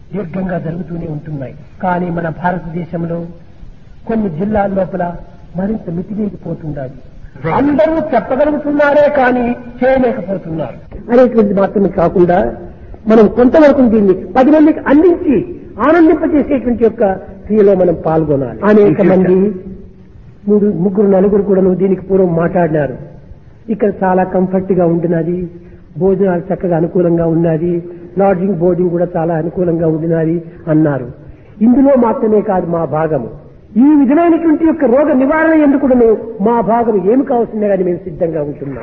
దీర్ఘంగా జరుగుతూనే ఉంటున్నాయి కానీ మన భారతదేశంలో కొన్ని జిల్లాల లోపల మరింత మితిమీరిపోతుండాలి అందరూ చెప్పగలుగుతున్నారే కానీ చేయలేకపోతున్నారు అనేటువంటిది మాత్రమే కాకుండా మనం కొంతవరకు దీన్ని పది మందికి అందించి ఆనందింపజేసేటువంటి యొక్క క్రియలో మనం పాల్గొనాలి అనేక మంది మూడు ముగ్గురు నలుగురు కూడాను దీనికి పూర్వం మాట్లాడినారు ఇక్కడ చాలా కంఫర్ట్ గా ఉంటున్నది భోజనాలు చక్కగా అనుకూలంగా ఉన్నది లాడ్జింగ్ బోర్డింగ్ కూడా చాలా అనుకూలంగా ఉండినది అన్నారు ఇందులో మాత్రమే కాదు మా భాగము ఈ విధమైనటువంటి యొక్క రోగ నివారణ ఎందుకును మా భాగం ఏమి కావాల్సిందే కానీ మేము సిద్ధంగా ఉంటున్నాం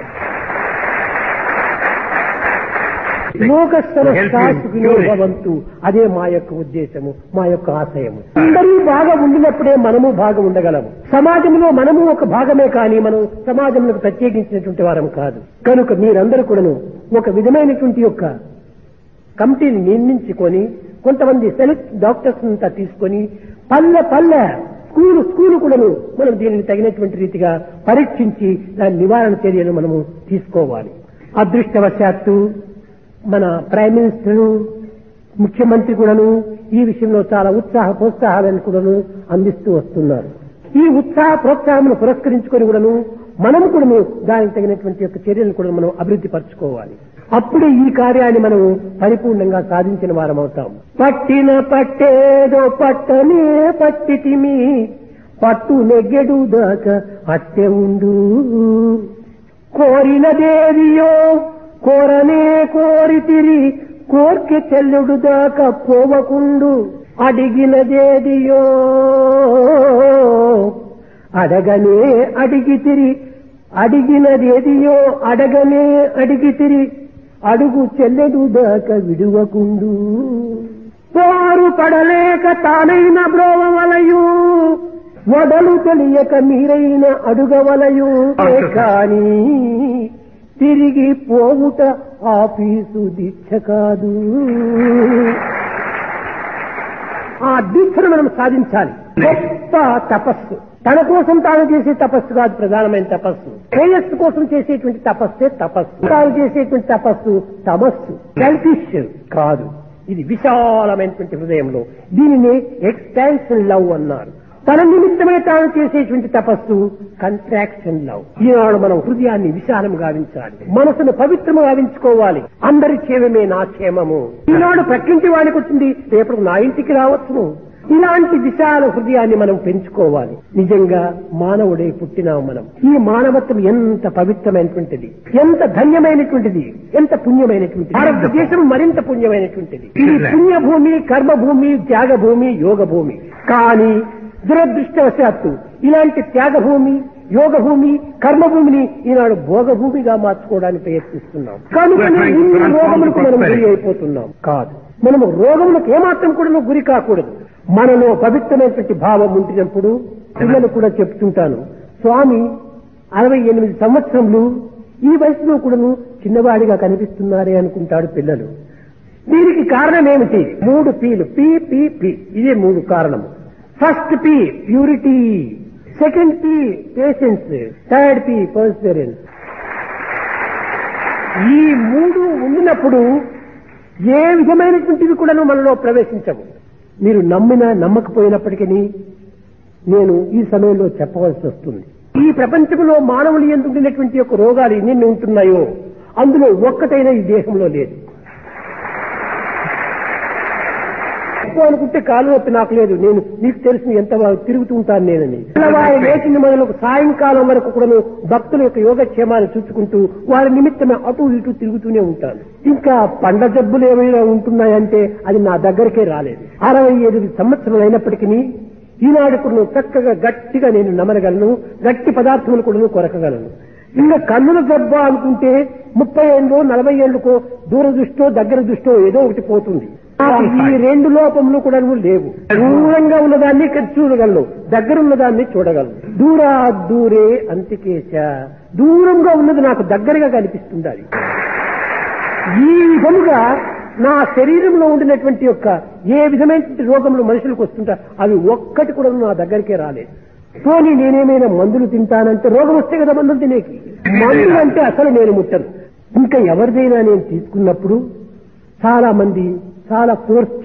లోక సమస్తాసుకునే భవంతు అదే మా యొక్క ఉద్దేశము మా యొక్క ఆశయము అందరూ బాగా ఉండినప్పుడే మనము భాగం ఉండగలము సమాజంలో మనము ఒక భాగమే కానీ మనం సమాజంలో ప్రత్యేకించినటువంటి వారం కాదు కనుక మీరందరూ కూడాను ఒక విధమైనటువంటి యొక్క కమిటీని నిర్మించుకొని కొంతమంది సెలెక్ట్ డాక్టర్స్ అంతా తీసుకొని పల్లె పల్లె స్కూలు స్కూలు కూడాను మనం దీనిని తగినటువంటి రీతిగా పరీక్షించి దాని నివారణ చర్యలు మనము తీసుకోవాలి అదృష్టవశాత్తు మన ప్రైమ్ మినిస్టర్ ముఖ్యమంత్రి కూడాను ఈ విషయంలో చాలా ఉత్సాహ ప్రోత్సాహాలను కూడాను అందిస్తూ వస్తున్నారు ఈ ఉత్సాహ ప్రోత్సాహమును పురస్కరించుకొని కూడాను మనము కూడాను దానికి తగినటువంటి యొక్క చర్యలను కూడా మనం అభివృద్ధి పరచుకోవాలి అప్పుడే ఈ కార్యాన్ని మనం పరిపూర్ణంగా సాధించిన వారం అవుతాం పట్టిన పట్టేదో పట్టనే పట్టితిమి పట్టు నెగ్గెడు దాకా అట్టె ఉండు కోరినదేదియో కోరనే కోరితిరి కోర్కె చెల్లుడు దాకా పోవకుండు అడిగినదేదియో అడగనే అడిగితిరి అడిగినదేదియో అడగనే అడిగితిరి అడుగు చెల్లెడు దాకా విడువకుండు పోరు పడలేక తానైన బ్రోవలయు వదలు తెలియక మీరైన అడుగవలయు కానీ తిరిగి పోవుట ఆఫీసు దీక్ష కాదు ఆ దీక్షను మనం సాధించాలి గొప్ప తపస్సు తన కోసం తాను చేసే తపస్సు కాదు ప్రధానమైన తపస్సు శ్రేయస్సు కోసం చేసేటువంటి తపస్సే తపస్సు తాను చేసేటువంటి తపస్సు తమస్సు సెల్ఫిష్ కాదు ఇది విశాలమైనటువంటి హృదయంలో దీనిని ఎక్స్పాన్షన్ లవ్ అన్నారు తన నిమిత్తమే తాను చేసేటువంటి తపస్సు కంట్రాక్షన్ లవ్ ఈనాడు మనం హృదయాన్ని విశాలం గావించాలి మనసును పవిత్రము గావించుకోవాలి అందరి క్షేమమే నా క్షేమము ఈనాడు ప్రకృతి వాడికి వచ్చింది రేపు నా ఇంటికి రావచ్చును ఇలాంటి విశాల హృదయాన్ని మనం పెంచుకోవాలి నిజంగా మానవుడే పుట్టినాం మనం ఈ మానవత్వం ఎంత పవిత్రమైనటువంటిది ఎంత ధన్యమైనటువంటిది ఎంత పుణ్యమైనటువంటిది భారతదేశం మరింత పుణ్యమైనటువంటిది ఇది పుణ్యభూమి కర్మభూమి త్యాగభూమి యోగ భూమి కానీ దురదృష్టవశాత్తు ఇలాంటి త్యాగభూమి యోగ భూమి కర్మభూమిని ఈనాడు భోగభూమిగా మార్చుకోవడానికి ప్రయత్నిస్తున్నాం కనుకనే ఇన్ని రోగములకు మనం గురి అయిపోతున్నాం కాదు మనము రోగములకు ఏమాత్రం కూడా గురి కాకూడదు మనలో పవిత్రమైనటువంటి భావం ఉంటున్నప్పుడు పిల్లలు కూడా చెప్తుంటాను స్వామి అరవై ఎనిమిది సంవత్సరములు ఈ వయసులో కూడాను చిన్నవాడిగా కనిపిస్తున్నారే అనుకుంటాడు పిల్లలు దీనికి కారణం ఏమిటి మూడు పీలు పి పి పి ఇదే మూడు కారణము first P purity second P patience third P perseverance ఈ మూడు ఉండినప్పుడు ఏ విధమైనటువంటివి కూడాను మనలో ప్రవేశించవు మీరు నమ్మినా నమ్మకపోయినప్పటికీ నేను ఈ సమయంలో చెప్పవలసి వస్తుంది ఈ ప్రపంచంలో మానవులు ఎందుకున్నటువంటి యొక్క రోగాలు ఎన్ని ఉంటున్నాయో అందులో ఒక్కటైనా ఈ దేశంలో లేదు ఎక్కువ అనుకుంటే కాలు నొప్పి నాకు లేదు నేను నీకు తెలిసిన ఎంత తిరుగుతూ ఉంటాను నేనని తెల్లవారి లేచిన మొదలకు సాయంకాలం వరకు కూడా భక్తుల యొక్క యోగక్షేమాన్ని చూసుకుంటూ వారి నిమిత్తమే అటు ఇటు తిరుగుతూనే ఉంటాను ఇంకా పండ జబ్బులు ఏమైనా ఉంటున్నాయంటే అది నా దగ్గరికే రాలేదు అరవై ఎనిమిది సంవత్సరాలు అయినప్పటికీ ఈనాడు కూడా చక్కగా గట్టిగా నేను నమలగలను గట్టి పదార్థములు కూడా కొరకగలను ఇంకా కన్నుల జబ్బ అనుకుంటే ముప్పై ఏళ్ళు నలభై ఏళ్ళకో దూర దృష్టో దగ్గర దృష్టో ఏదో ఒకటి పోతుంది ఈ రెండు లోపములు కూడా లేవు దూరంగా ఉన్నదాన్ని చూడగలను దగ్గర ఉన్నదాన్ని చూడగలను దూరా దూరే అంతికేశ దూరంగా ఉన్నది నాకు దగ్గరగా కనిపిస్తుంది అది ఈ విధముగా నా శరీరంలో ఉండినటువంటి యొక్క ఏ విధమైనటువంటి రోగములు మనుషులకు వస్తుంటా అవి ఒక్కటి కూడా నా దగ్గరికే రాలేదు పోనీ నేనేమైనా మందులు తింటానంటే రోగం వస్తే కదా మందులు తినేకి మందులు అంటే అసలు నేను ముట్టను ఇంకా ఎవరిదైనా నేను తీసుకున్నప్పుడు చాలా మంది చాలా ఫోర్స్